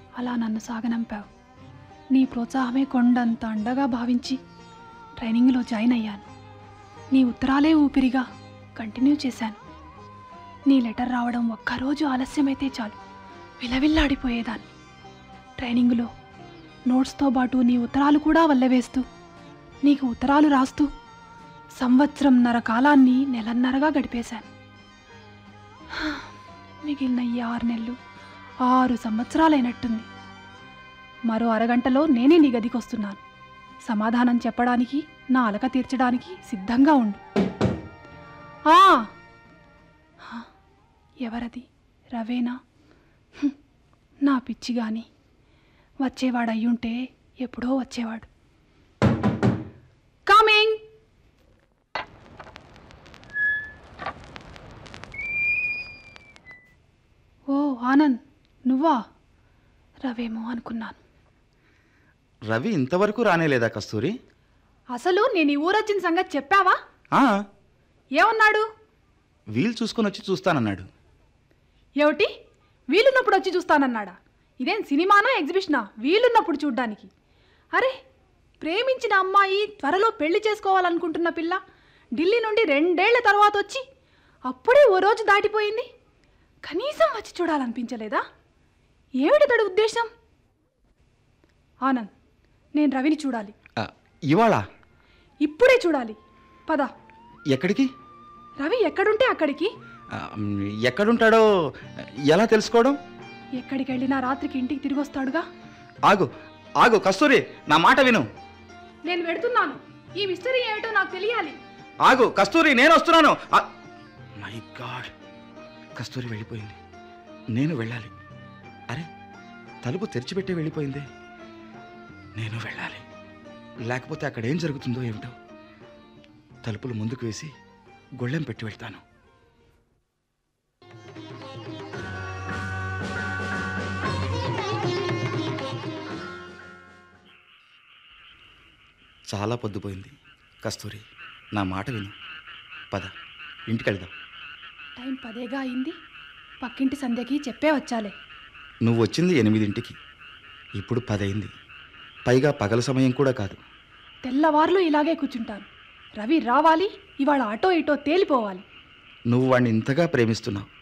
అలా నన్ను సాగనంపావు నీ ప్రోత్సాహమే కొండంత అండగా భావించి ట్రైనింగ్లో జాయిన్ అయ్యాను నీ ఉత్తరాలే ఊపిరిగా కంటిన్యూ చేశాను నీ లెటర్ రావడం ఒక్కరోజు ఆలస్యమైతే చాలు విలవిల్లాడిపోయేదాన్ని ట్రైనింగులో నోట్స్తో పాటు నీ ఉత్తరాలు కూడా వల్లవేస్తూ నీకు ఉత్తరాలు రాస్తూ సంవత్సరంన్నర కాలాన్ని నెలన్నరగా గడిపేశాను హా, మిగిలిన ఈ ఆరు నెలలు ఆరు సంవత్సరాలైనట్టుంది మరో అరగంటలో నేనే నీ గదికి వస్తున్నాను సమాధానం చెప్పడానికి నా అలక తీర్చడానికి సిద్ధంగా ఉండు ఆ! హా, ఎవరది రవేనా హ్మ్, నా పిచ్చి గాని వచ్చేవాడు అయ్యుంటే ఎప్పుడో వచ్చేవాడు కమింగ్ ఓ ఆనంద్ నువ్వా రవేమో అనుకున్నాను రవి ఇంతవరకు రానేలేదా కస్తూరి అసలు నేను ఈ ఊరొచ్చిన సంగతి చెప్పావా ఆ, ఏమన్నాడు వీలు చూసుకొని వచ్చి చూస్తానన్నాడు ఏమిటి వీలున్నప్పుడు వచ్చి చూస్తానన్నాడా ఇదేం సినిమానా ఎగ్జిబిషనా వీలున్నప్పుడు చూడ్డానికి అరే ప్రేమించిన అమ్మాయి త్వరలో పెళ్లి చేసుకోవాలనుకుంటున్న పిల్ల ఢిల్లీ నుండి రెండేళ్ల తర్వాత వచ్చి అప్పుడే ఓ రోజు దాటిపోయింది కనీసం వచ్చి చూడాలనిపించలేదా ఏమిటి తడి ఉద్దేశం ఆనంద్ నేను రవిని చూడాలి ఆ, ఇవాళ ఇప్పుడే చూడాలి పద ఎక్కడికి రవి ఎక్కడుంటే అక్కడికి ఆ, మ్, ఎక్కడుంటాడో ఎలా తెలుసుకోవడం ఎక్కడికి వెళ్ళినా రాత్రికి ఇంటికి తిరిగి వస్తాడుగా ఆగు ఆగు కస్తూరి నా మాట విను నేను వెడుతున్నాను ఈ మిస్టరీ ఏమిటో నాకు తెలియాలి ఆగు కస్తూరి నేను వస్తున్నాను మై గాడ్ కస్తూరి వెళ్ళిపోయింది నేను వెళ్ళాలి అరే తలుపు తెరిచిపెట్టే వెళ్ళిపోయింది నేను వెళ్ళాలి లేకపోతే అక్కడ ఏం జరుగుతుందో ఏమిటో తలుపులు ముందుకు వేసి గొళ్ళెం పెట్టి వెళ్తాను చాలా పొద్దుపోయింది కస్తూరి నా మాట విను పద ఇంటికి వెళ్దాం టైం పదేగా అయింది పక్కింటి సంధ్యకి చెప్పే వచ్చాలే నువ్వు వచ్చింది ఎనిమిదింటికి ఇప్పుడు పదైంది పైగా పగల సమయం కూడా కాదు తెల్లవార్లు ఇలాగే కూర్చుంటాను రవి రావాలి ఇవాళ అటో ఇటో తేలిపోవాలి నువ్వు వాణ్ణి ఇంతగా ప్రేమిస్తున్నావు